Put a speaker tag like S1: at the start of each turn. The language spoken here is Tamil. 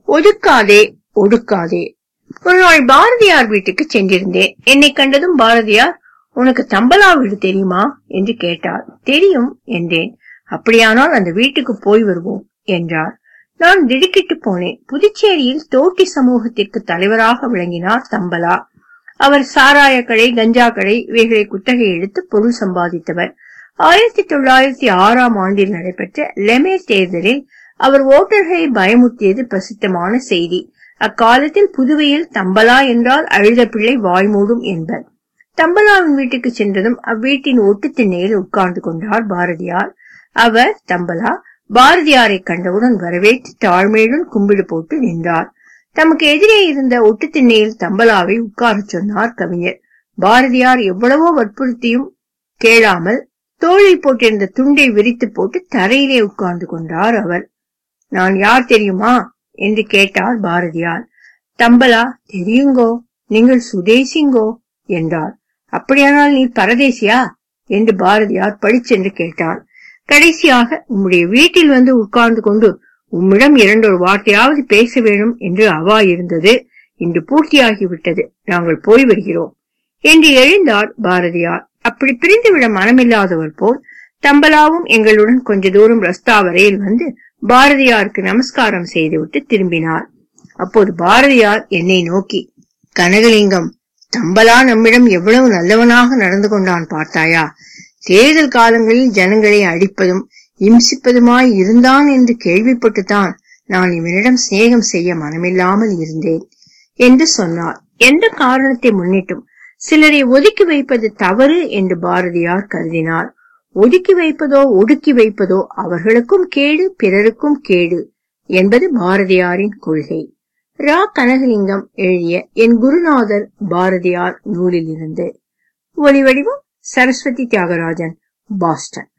S1: ஒதுக்காதே ஒடுக்காதே ஒரு நாள் பாரதியார் வீட்டுக்கு சென்றிருந்தேன் என்னை கண்டதும் பாரதியார் உனக்கு தம்பலா வீடு தெரியுமா என்று கேட்டார் தெரியும் என்றேன் அப்படியானால் அந்த வீட்டுக்கு போய் வருவோம் என்றார் நான் திடுக்கிட்டு போனேன் புதுச்சேரியில் தோட்டி சமூகத்திற்கு தலைவராக விளங்கினார் தம்பலா அவர் சாராய கடை கஞ்சா கடை இவைகளை குத்தகை எடுத்து பொருள் சம்பாதித்தவர் ஆயிரத்தி தொள்ளாயிரத்தி ஆறாம் ஆண்டில் நடைபெற்ற லெமே தேர்தலில் அவர் ஓட்டர்களை பயமுறுத்தியது பிரசித்தமான செய்தி அக்காலத்தில் புதுவையில் தம்பலா என்றால் அழுத பிள்ளை வாய்மூடும் என்பர் தம்பலாவின் வீட்டுக்கு சென்றதும் அவ்வீட்டின் ஒட்டு திண்ணையில் உட்கார்ந்து கொண்டார் பாரதியார் அவர் தம்பலா பாரதியாரை கண்டவுடன் வரவேற்று தாழ்மையுடன் கும்பிடு போட்டு நின்றார் தமக்கு எதிரே இருந்த ஒட்டு திண்ணையில் தம்பலாவை உட்காரச் சொன்னார் கவிஞர் பாரதியார் எவ்வளவோ வற்புறுத்தியும் கேளாமல் தோளில் போட்டிருந்த துண்டை விரித்து போட்டு தரையிலே உட்கார்ந்து கொண்டார் அவர் நான் யார் தெரியுமா என்று கேட்டார் பாரதியார் தம்பலா தெரியுங்கோ நீங்கள் சுதேசிங்கோ என்றார் அப்படியானால் நீ பரதேசியா என்று பாரதியார் படிச்சென்று கேட்டார் கடைசியாக உம்முடைய வீட்டில் வந்து உட்கார்ந்து கொண்டு உம்மிடம் இரண்டொரு வார்த்தையாவது பேச வேண்டும் என்று அவா இருந்தது இன்று பூர்த்தியாகிவிட்டது நாங்கள் போய் வருகிறோம் என்று எழுந்தார் பாரதியார் அப்படி பிரிந்துவிட மனமில்லாதவர் போல் தம்பலாவும் எங்களுடன் கொஞ்ச தூரம் ரஸ்தா வரையில் வந்து பாரதியாருக்கு நமஸ்காரம் செய்துவிட்டு திரும்பினார் அப்போது பாரதியார் என்னை நோக்கி கனகலிங்கம் தம்பலா நம்மிடம் எவ்வளவு நல்லவனாக நடந்து கொண்டான் பார்த்தாயா தேர்தல் காலங்களில் ஜனங்களை அடிப்பதும் இம்சிப்பதுமாய் இருந்தான் என்று கேள்விப்பட்டுத்தான் நான் இவனிடம் சிநேகம் செய்ய மனமில்லாமல் இருந்தேன் என்று சொன்னார் எந்த காரணத்தை முன்னிட்டும் சிலரை ஒதுக்கி வைப்பது தவறு என்று பாரதியார் கருதினார் ஒதுக்கி வைப்பதோ ஒடுக்கி வைப்பதோ அவர்களுக்கும் கேடு பிறருக்கும் கேடு என்பது பாரதியாரின் கொள்கை ரா கனகலிங்கம் எழுதிய என் குருநாதர் பாரதியார் நூலிலிருந்து ஒலிவடிவம் சரஸ்வதி தியாகராஜன் பாஸ்டன்